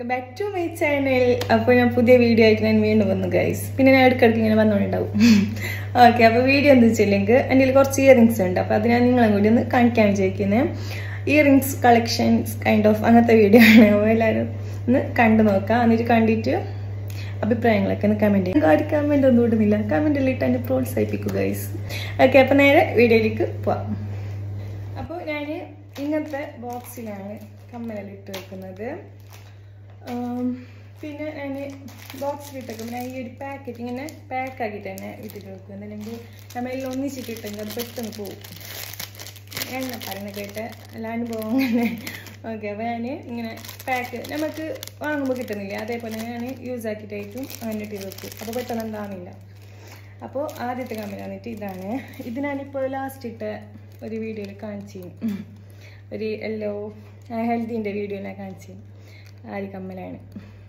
Welcome back to my channel അപ്പോൾ ഞാൻ പുതിയ വീഡിയോ ആയിട്ട് ഞാൻ വീണ്ടും വന്നു ഗൈസ് പിന്നെ ഞാൻ ഇടയ്ക്കിടയ്ക്ക് ഇങ്ങനെ വന്നുകൊണ്ടുണ്ടാവും ഓക്കെ അപ്പോൾ വീഡിയോ എന്താ വെച്ചില്ലെങ്കിൽ എൻ്റെ കയ്യിൽ കുറച്ച് ഇയറിങ്സ് ഉണ്ട് അപ്പോൾ അത് ഞാൻ നിങ്ങളെ കൂടി ഒന്ന് കാണിക്കാൻ വിചാരിക്കുന്നത് ഇയറിങ്സ് കളക്ഷൻസ് കൈൻഡ് ഓഫ് അങ്ങനത്തെ വീഡിയോ ആണ് അപ്പോൾ എല്ലാവരും ഒന്ന് കണ്ടു നോക്കാം എന്നിട്ട് കണ്ടിട്ട് അഭിപ്രായങ്ങളൊക്കെ ഒന്ന് കമൻറ്റ് ചെയ്യും ആരും കമൻറ്റ് ഒന്നും ഇടുന്നില്ല കമൻറ്റിൽ ഇട്ട് എന്നെ പ്രോത്സാഹിപ്പിക്കുക ഗൈസ് ഓക്കെ അപ്പോൾ നേരെ വീഡിയോയിലേക്ക് പോവാം അപ്പോൾ ഞാൻ ഇങ്ങനത്തെ ബോക്സിലാണ് കമ്മലെല്ലാം ഇട്ട് വെക്കുന്നത് ആം, പിന്നെ ഞാൻ ബോക്സിൽ ഇട്ടേക്കും ഞാൻ ഈ ഒരു പാക്കറ്റ് ഇങ്ങനെ പാക്ക് ആക്കിയിട്ട് തന്നെ ഇട്ടിട്ട് വെക്കുന്നത് അല്ലെങ്കിൽ നമ്മളെല്ലാം ഒന്നിച്ചിട്ടിട്ടെങ്കിൽ അത് പെട്ടെന്ന് പോകും എണ്ണ പറയുന്ന കേട്ട് എല്ലാ അനുഭവം അങ്ങനെ ഓക്കെ അപ്പോൾ ഞാൻ ഇങ്ങനെ പാക്ക് നമുക്ക് വാങ്ങുമ്പോൾ കിട്ടുന്നില്ല അതേപോലെ ഞാൻ യൂസ് ആക്കിയിട്ടായിട്ടും അങ്ങനെ ഇട്ട് വെക്കും അപ്പോൾ പെട്ടെന്ന് എന്താണില്ല അപ്പോൾ ആദ്യത്തെ കമ്പനി വന്നിട്ട് ഇതാണ് ഇത് ഞാനിപ്പോൾ ലാസ്റ്റ് ഇട്ട ഒരു വീഡിയോയിൽ കാണിച്ചു ഒരു എല്ലോ ഹെൽത്തിൻ്റെ വീഡിയോ ഞാൻ കാണിച്ചു ആ ഒരു കമ്മലാണ്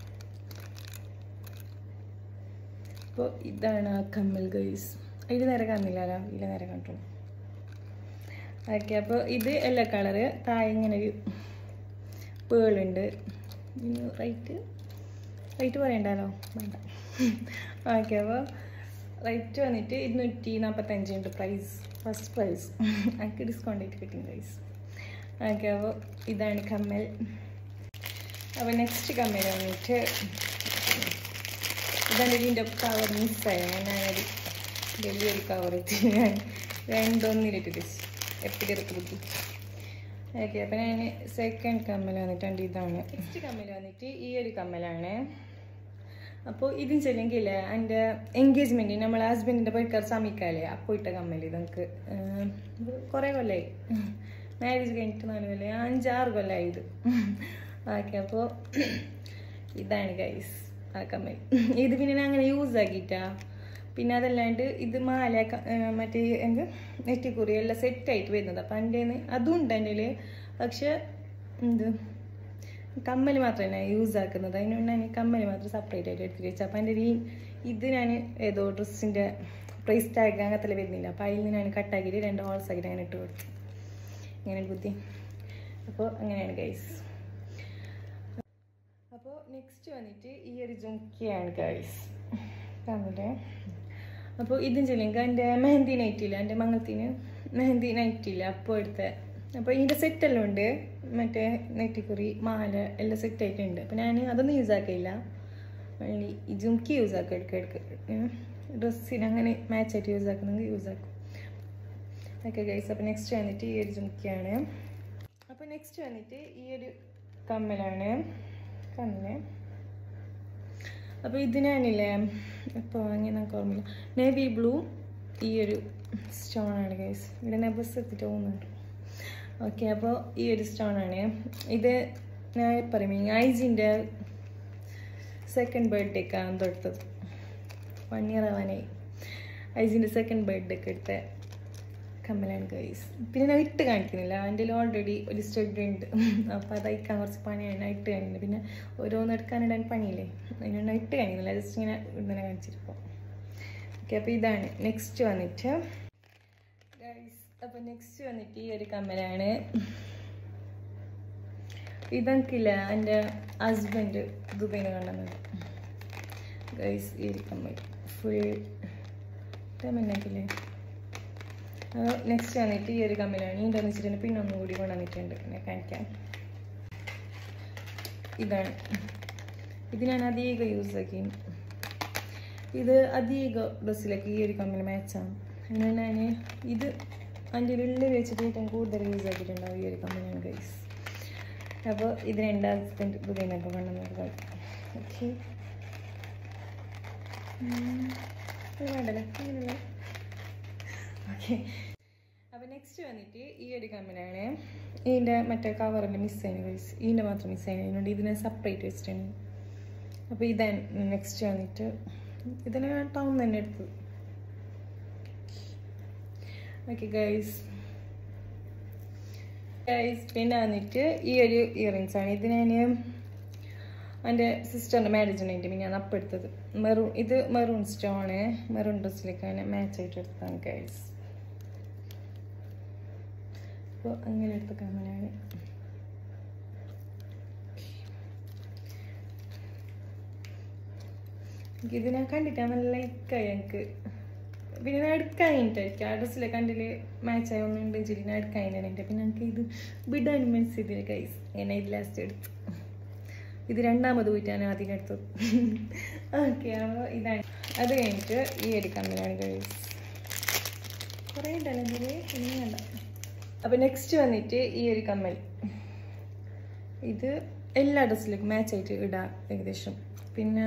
അപ്പോൾ ഇതാണ് ആ കമ്മൽ ഗൈസ് ഇത് നേരെ കാണുന്നില്ലല്ലോ ഇല്ല നേരെ കണ്ടു ഓക്കെ അപ്പോൾ ഇത് എല്ലാ കളറ് താഴെ ഇങ്ങനെ ഒരു പേളുണ്ട് ഇതിന് റേറ്റ് റേറ്റ് പറയണ്ടല്ലോ വേണ്ട ഓക്കെ അപ്പോൾ റേറ്റ് വന്നിട്ട് ഇരുന്നൂറ്റി നാൽപ്പത്തഞ്ചുണ്ട് പ്രൈസ് ഫസ്റ്റ് പ്രൈസ് എനിക്ക് ഡിസ്കൗണ്ട് ആയിട്ട് കിട്ടും പ്രൈസ് ഓക്കെ അപ്പോൾ ഇതാണ് കമ്മൽ അപ്പോൾ നെക്സ്റ്റ് കമ്മൽ വന്നിട്ട് ഇതാണ് ഇതിൻ്റെ കവർ മിസ്സായി ഞാനൊരു വലിയൊരു കവർ ഞാൻ രണ്ടൊന്നിലിട്ടിട്ട് എപ്പോഴും ഇറക്കി ബുദ്ധി ഓക്കെ അപ്പം ഞാൻ സെക്കൻഡ് കമ്മൽ വന്നിട്ടുണ്ട് ഇതാണ് നെക്സ്റ്റ് കമ്മൽ വന്നിട്ട് ഈ ഒരു കമ്മലാണ് അപ്പോൾ ഇതും ചെല്ലെങ്കിൽ എൻ്റെ എൻഗേജ്മെൻറ്റ് നമ്മളെ ഹസ്ബൻഡിൻ്റെ പോയിക്കാർ സമീക്കാലേ അപ്പോൾ ഇട്ട കമ്മൽ ഇത് നമുക്ക് കുറേ കൊല്ലമായി മാരേജ് കഴിഞ്ഞിട്ട് നാല് കൊല്ലം അഞ്ചാറ് കൊല്ലമായി ഇത് ഓക്കെ അപ്പോൾ ഇതാണ് ഗൈസ് ആ കമ്മൽ ഇത് പിന്നെ ഞാൻ അങ്ങനെ യൂസ് ആക്കിയിട്ടാ പിന്നെ അതല്ലാണ്ട് ഇത് മാല ക- ഏ, മറ്റേ എന്ത് നെറ്റിക്കുറി എല്ലാം സെറ്റായിട്ട് വരുന്നത് അപ്പം എൻ്റെ അതും ഉണ്ട് എൻ്റെ കയ്യില്. പക്ഷെ എന്ത് കമ്മൽ മാത്രമേ യൂസ് ആക്കുന്നത് അതിനുകൊണ്ട് ഞാൻ കമ്മൽ മാത്രം സെപ്പറേറ്റ് ആയിട്ട് എടുത്തിട്ട് വെച്ചു അപ്പം എൻ്റെ ഈ ഇത് ഞാൻ ഏതോ ഡ്രസ്സിൻ്റെ പ്രൈസ് ടാഗ് അങ്ങനത്തെ വരുന്നില്ല അപ്പം അതിൽ നിന്ന് ഞാൻ കട്ടാക്കിയിട്ട് രണ്ട് ഹോൾസ് ആക്കിയിട്ട് അങ്ങനെ ഇട്ട് കൊടുത്തു ഇങ്ങനെ ഒരു ബുദ്ധി അപ്പോൾ അങ്ങനെയാണ് ഗൈസ് അപ്പോൾ നെക്സ്റ്റ് വന്നിട്ട് ഈ ഒരു ജുംക്കിയാണ് ഗൈസ് കണ്ടില്ലേ അപ്പോൾ ഇതും ചെല്ലുക എൻ്റെ മെഹന്തി നൈറ്റില്ല എൻ്റെ മംഗളത്തിന് മെഹന്തി നൈറ്റില്ല അപ്പോൾ എടുത്ത അപ്പോൾ ഇതിൻ്റെ സെറ്റെല്ലാം ഉണ്ട് മറ്റേ നെറ്റിക്കുറി മാല എല്ലാം സെറ്റ് ആയിട്ടുണ്ട് അപ്പോൾ ഞാൻ അതൊന്നും യൂസ് ആക്കില്ല only ഈ ജുംക്കി യൂസ് ആക്കും എടുക്ക എടുക്ക ഡ്രസ്സിന് അങ്ങനെ മാച്ച് ആയിട്ട് യൂസ് ആക്കുന്നെങ്കിൽ യൂസ് ആക്കും ഓക്കെ ഗൈസ് അപ്പോൾ നെക്സ്റ്റ് വന്നിട്ട് ഈ ഒരു ജുംക്കിയാണ് അപ്പോൾ നെക്സ്റ്റ് വന്നിട്ട് ഈ ഒരു കമ്മലാണ് കമ്മല് അപ്പോൾ ഇത് ഞാനില്ലേ ഇപ്പോൾ വാങ്ങി നമുക്ക് ഓർമ്മയില്ല നേവി ബ്ലൂ ഈ ഒരു സ്റ്റോൺ ആണ് ഗൈസ് ഇവിടെ ഞാൻ ബസ് എത്തിയിട്ട് പോകുന്നുണ്ട് ഓക്കെ അപ്പോൾ ഈ ഒരു സ്റ്റോൺ ആണ് ഇത് ഞാൻ പറയും ഐജിൻ്റെ സെക്കൻഡ് ബർത്ത്ഡേക്കാണ് തൊടുത്തത് വൺ ഇയർ ആവാനായി ഐജിൻ്റെ സെക്കൻഡ് ബർത്ത്ഡേക്ക് എടുത്ത കമ്മലാണ് ഗൈസ് പിന്നെ ഞാൻ ഇട്ട് കാണിക്കുന്നില്ല എൻ്റെ ഓൾറെഡി ഒരു സ്റ്റഡ് ഉണ്ട് അപ്പോൾ അത് അയക്കാൻ കുറച്ച് പണിയാണ് ഞാൻ ഇട്ട് കാണിക്കുന്നത് പിന്നെ ഓരോന്ന് എടുക്കാനിടാൻ പണിയില്ലേ അതിനൊന്നും ഇട്ട് കാണിക്കുന്നില്ല ജസ്റ്റ് ഇങ്ങനെ ഇങ്ങനെ കാണിച്ചിരിക്കും ഓക്കെ അപ്പോൾ ഇതാണ് നെക്സ്റ്റ് വന്നിട്ട് ഗൈസ് അപ്പോൾ നെക്സ്റ്റ് വന്നിട്ട് ഈ ഒരു കമ്മലാണ് ഇതെനിക്കില്ല എൻ്റെ ഹസ്ബൻഡ് ദുബൈന്ന് കൊണ്ടുവന്നത് ഗൈസ് ഈ ഒരു കമ്മൽ ഫുൾ ടൈമെന്നാക്കില്ലേ നെക്സ്റ്റ് വന്നിട്ട് ഈ ഒരു കമ്മലാണ് ഇതിൻ്റെ വെച്ചിട്ടുണ്ട് പിന്നെ ഒന്നും കൂടി കൊണ്ടുവന്നിട്ടുണ്ട് ഞാൻ കാണിക്കാം ഇതാണ് ഇത് ഞാൻ അധികം യൂസ് ആക്കി ഇത് അധികം ഡ്രസ്സിലേക്ക് ഈ ഒരു കമ്മൽ മാച്ചാണ് അങ്ങനെ ഞാൻ ഇത് അതിൻ്റെ ഉള്ളിൽ വെച്ചിട്ട് ഞാൻ കൂടുതൽ യൂസ് ആക്കിയിട്ടുണ്ടാവും ഈ ഒരു കമ്മലാണ് ഗൈസ് അപ്പോൾ ഇത് രണ്ട് ഹസ്ബൻഡ് ദുബൈനൊക്കെ കൊണ്ടുവന്നത് ഓക്കെ വേണ്ടല്ലേ അങ്ങനെയല്ലേ ഓക്കെ അപ്പോൾ നെക്സ്റ്റ് വന്നിട്ട് ഈ ഒരു കമ്മലാണ് ഇതിൻ്റെ മറ്റേ കവറിൻ്റെ മിസ് ആയിരുന്നു ഗൈസ് ഇതിൻ്റെ മാത്രം മിസ് ആയിരുന്നു അതിനുകൊണ്ട് ഇതിനെ സെപ്പറേറ്റ് വെച്ചിട്ടുണ്ട് അപ്പോൾ ഇതാണ് നെക്സ്റ്റ് വന്നിട്ട് ഇതിന് ടൗൺ തന്നെ എടുത്തത് ഓക്കെ ഗൈസ് ഗൈസ് പിന്നെ വന്നിട്ട് ഈ ഒരു ഇയറിങ്സ് ആണ് ഇത് ഞാൻ എൻ്റെ സിസ്റ്ററിൻ്റെ മാരേജിന് വേണ്ടി പിന്നെ ഞാൻ അപ്പം എടുത്തത് മെറൂൺ ഇത് മെറൂൺ സ്റ്റോണ് മെറൂൺ ഡ്രസ്സിലേക്കാണ് മാച്ച് ആയിട്ട് എടുത്തതാണ് ഗൈസ് അപ്പോൾ അങ്ങനെ എടുത്ത കമ്മലാണ് ഇത് ഞാൻ കണ്ടിട്ടാ നല്ല ലൈക്കായി എനിക്ക് പിന്നെ ഞാൻ എടുക്കാൻ കഴിഞ്ഞിട്ടായിരിക്കും ആ ഡ്രസ്സിലെ കണ്ടില് മാച്ച് ആയി ഒന്നും ഉണ്ടെങ്കിൽ ഞാൻ എടുക്കാൻ കഴിഞ്ഞിട്ട് പിന്നെ എനിക്ക് ഇത് വിടാൻ മനസ്സിൽ കൈസ് എന്നെ ഇത് ലാസ്റ്റ് എടുത്തു ഇത് രണ്ടാമത് പോയിട്ട് ഞാൻ ആദ്യം എടുത്തത് ഓക്കെ അപ്പോൾ ഇതാണ് അത് കഴിഞ്ഞിട്ട് ഈ ഒരു കമ്പനിയാണ് ഗൈസ് കുറേ ഉണ്ടല്ലോ ഇതില് ഇനി വേണ്ട അപ്പോൾ നെക്സ്റ്റ് വന്നിട്ട് ഈ ഒരു കമ്മൽ ഇത് എല്ലാ ഡ്രസ്സിലേക്കും മാച്ച് ആയിട്ട് ഇടാം ഏകദേശം പിന്നെ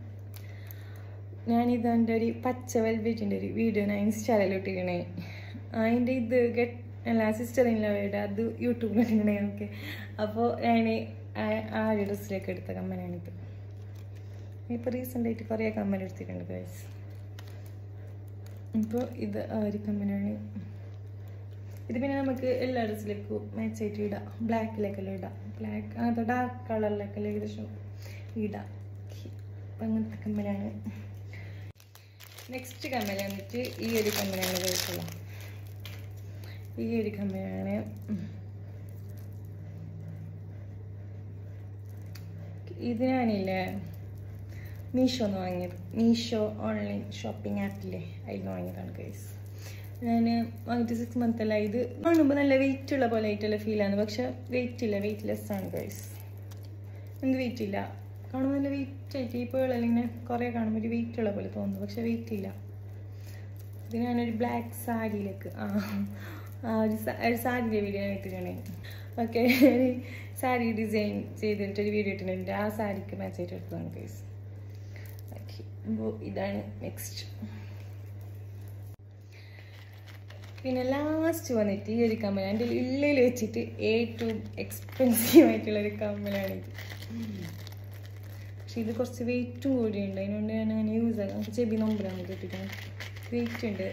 ഞാനിത് എൻ്റെ ഒരു പച്ച വെൽവെറ്റിൻ്റെ ഒരു വീഡിയോ ഞാൻ ഇൻസ്റ്റാളിൽ ഇട്ടിരിക്കണേ അതിൻ്റെ ഇത് ഗെറ്റ് അല്ല സിസ്റ്റർ ഇല്ല വീട് അത് യൂട്യൂബിൽ ഇട്ടിരിക്കണേ ഓക്കെ അപ്പോൾ ഞാൻ ആ ഒരു ഡ്രസ്സിലേക്ക് എടുത്ത കമ്മലാണിത് ഇപ്പോൾ റീസെൻ്റ് ആയിട്ട് കുറേ കമ്മൽ എടുത്തിട്ടുണ്ട് ഗൈസ് ഇപ്പോൾ ഇത് ആ ഒരു കമ്മലാണ് ഇത് പിന്നെ നമുക്ക് എല്ലാ ഡ്രസ്സിലേക്കും മാച്ച് ആയിട്ട് ഇടാം ബ്ലാക്കിലേക്കെല്ലാം ഇടാം ബ്ലാക്ക് അങ്ങനത്തെ ഡാർക്ക് കളറിലേക്കെല്ലാം ഏകദേശം ഇടാം അപ്പം അങ്ങനത്തെ കമ്മലാണ് നെക്സ്റ്റ് കമ്മൽ വന്നിട്ട് ഈ ഒരു കമ്മലാണ് കഴിച്ചുള്ള ഈ ഒരു കമ്മലാണ് ഇത് ഞാനില്ലേ മീഷോ എന്ന് വാങ്ങിയത് മീഷോ ഓൺലൈൻ ഷോപ്പിംഗ് ആപ്പില്ലേ അതിൽ നിന്ന് വാങ്ങിയതാണ് ഗൈസ് ഞാൻ വാങ്ങിയിട്ട് സിക്സ് മന്ത് അല്ല ഇത് കാണുമ്പോൾ നല്ല വെയിറ്റ് ഉള്ള പോലെ ആയിട്ടുള്ള ഫീലാണ് പക്ഷെ വെയിറ്റ് ഇല്ല വെയിറ്റ് ലെസ് ആണ് ഗൈസ് എന്ത് വെയിറ്റ് ഇല്ല കാണുമ്പോൾ നല്ല വെയിറ്റ് ആയിട്ട് ഈ പേളെല്ലാം ഇങ്ങനെ കുറേ കാണുമ്പോൾ ഒരു വെയിറ്റ് ഉള്ള പോലെ തോന്നുന്നു പക്ഷെ വെയിറ്റ് ഇല്ല ഇത് ഞാനൊരു ബ്ലാക്ക് സാരിയിലേക്ക് ആ ആ ഒരു സാ- ഒരു സാരിയുടെ വീഡിയോ ഞാൻ ഇട്ടിട്ടാണ് ഓക്കെ സാരി ഡിസൈൻ ചെയ്തിട്ട് ഒരു വീഡിയോ ഇട്ടിട്ടുണ്ട് ആ സാരിക്ക് മാച്ച് ആയിട്ട് എടുത്തതാണ് ഗൈസ് ഓക്കെ അപ്പോൾ ഇതാണ് നെക്സ്റ്റ് പിന്നെ ലാസ്റ്റ് വന്നിട്ട് ഈ ഒരു കമ്മൽ എൻ്റെ ഉള്ളിൽ വെച്ചിട്ട് ഏറ്റവും എക്സ്പെൻസീവ് ആയിട്ടുള്ള ഒരു കമ്മലാണിത് പക്ഷെ ഇത് കുറച്ച് വെയിറ്റും കൂടിയുണ്ട് അതിനുകൊണ്ട് ഞാൻ അങ്ങനെ യൂസ് ആക്കാം നമുക്ക് ചെബി നൊമ്പലാണ് കിട്ടിക്കാൻ വെയിറ്റ് ഉണ്ട്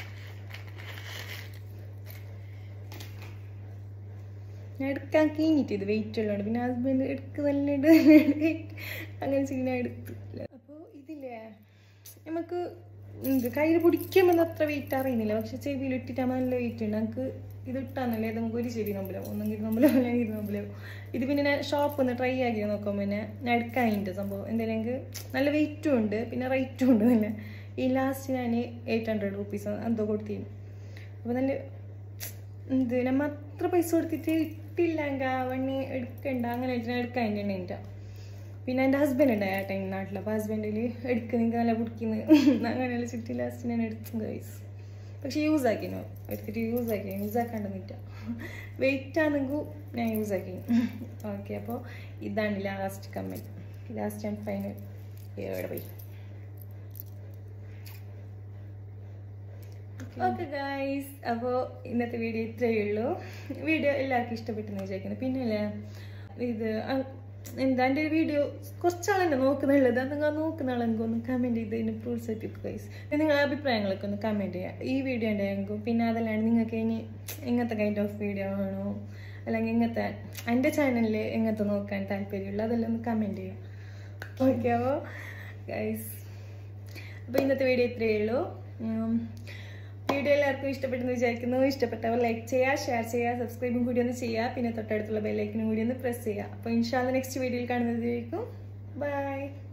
ഞാൻ എടുക്കാൻ കഴിഞ്ഞിട്ട് ഇത് വെയിറ്റ് ഉള്ളതുകൊണ്ട് പിന്നെ ഹസ്ബൻഡ് എടുക്ക് നല്ല അങ്ങനെ ചെയ്ത് ഞാൻ എടുത്തില്ല അപ്പോൾ ഇതില്ലേ നമുക്ക് ഇത് കയ്യിൽ പിടിക്കുമ്പോൾ അത്ര വെയിറ്റ് അറിയുന്നില്ല പക്ഷെ ചെവിയിൽ ഇട്ടിട്ടാകുമ്പോൾ നല്ല വെയിറ്റ് ഉണ്ട് നമുക്ക് ഇത് ഇട്ടാന്നല്ലേ നമുക്ക് ഒരു ചെവി നമ്പലോ ഒന്നെങ്കിൽ നമ്പലോ അല്ലെങ്കിൽ ഇത് നമ്പലോ ഇത് പിന്നെ ഞാൻ ഷോപ്പിൽ നിന്ന് ട്രൈ ആക്കി നോക്കുമ്പോൾ പിന്നെ ഞാൻ എടുക്കാൻ കഴിഞ്ഞിട്ട് സംഭവം എന്തായാലും നല്ല വെയിറ്റും ഉണ്ട് പിന്നെ റേറ്റും ഉണ്ട് നല്ല ഈ ലാസ്റ്റ് ഞാൻ എയ്റ്റ് ഹൺഡ്രഡ് റുപ്പീസ് എന്തോ കൊടുത്തിരുന്നു അപ്പോൾ നല്ല ഇത് നമ്മ അത്ര പൈസ കൊടുത്തിട്ട് ഇട്ടില്ലെങ്കിൽ അവണ്ണി എടുക്കണ്ട അങ്ങനെ ആയിട്ട് ഞാൻ എടുക്കാൻ തന്നെ എൻ്റെ പിന്നെ എൻ്റെ ഹസ്ബൻഡ് ഉണ്ട് ആ ടൈം നാട്ടിൽ അപ്പോൾ ഹസ്ബൻഡിൽ എടുക്കുന്നെങ്കിൽ നല്ല പിടിക്കുന്നു അങ്ങനെയുള്ള ചുറ്റി ലാസ്റ്റ് ഞാൻ എടുത്തു ഗൈസ് പക്ഷെ യൂസ് ആക്കിനോ എടുത്തിട്ട് യൂസ് ആക്കി യൂസ് ആക്കാണ്ടെന്നില്ല വെയിറ്റ് ആണെങ്കിൽ ഞാൻ യൂസ് ആക്കി ഓക്കെ അപ്പോൾ ഇതാണ് ലാസ്റ്റ് കമ്മൽ ലാസ്റ്റ് ആൻഡ് ഫൈനൽ എവിടെ പോയി ഓക്കെ ഗൈസ് അപ്പോൾ ഇന്നത്തെ വീഡിയോ ഇത്രയേ ഉള്ളൂ വീഡിയോ എല്ലാവർക്കും ഇഷ്ടപ്പെട്ടെന്ന് വിചാരിക്കുന്നു പിന്നെ അല്ലേ ഇത് അ- എന്താ എൻ്റെ ഒരു വീഡിയോ കുറച്ചാളെന്നെ നോക്കുന്നുള്ളത് അത് നിങ്ങൾ നോക്കുന്ന ആളെങ്കിൽ ഒന്ന് കമൻറ്റ് ചെയ്ത് ഇതിന് പ്രോത്സാഹിപ്പിക്കുക ഗൈസ് നിങ്ങളുടെ അഭിപ്രായങ്ങളൊക്കെ ഒന്ന് കമൻറ്റ് ചെയ്യുക ഈ വീഡിയോ ഉണ്ടെങ്കിൽ പിന്നെ അതല്ലാണ്ട് നിങ്ങൾക്ക് ഇനി ഇങ്ങനത്തെ കൈൻഡ് ഓഫ് വീഡിയോ ആണോ അല്ലെങ്കിൽ ഇങ്ങനത്തെ എൻ്റെ ചാനലിൽ എങ്ങനത്തെ നോക്കാൻ താല്പര്യമുള്ള അതെല്ലാം ഒന്ന് കമൻറ്റ് ചെയ്യുക ഓക്കെ അപ്പോൾ ഗൈസ് അപ്പോൾ ഇന്നത്തെ വീഡിയോ ഇത്രയേ ഉള്ളൂ ഉം, വീഡിയോ എല്ലാവർക്കും ഇഷ്ടപ്പെട്ടെന്ന് വിചാരിക്കുന്നു ഇഷ്ടപ്പെട്ടവർ ലൈക്ക് ചെയ്യുക ഷെയർ ചെയ്യുക സബ്സ്ക്രൈബും കൂടി ഒന്ന് ചെയ്യുക പിന്നെ തൊട്ടടുത്തുള്ള ബെല്ലൈക്കനും കൂടി ഒന്ന് പ്രസ് ചെയ്യുക അപ്പോൾ ഇൻഷാല്ല നെക്സ്റ്റ് വീഡിയോയിൽ കാണുന്നതായിരിക്കും ബൈ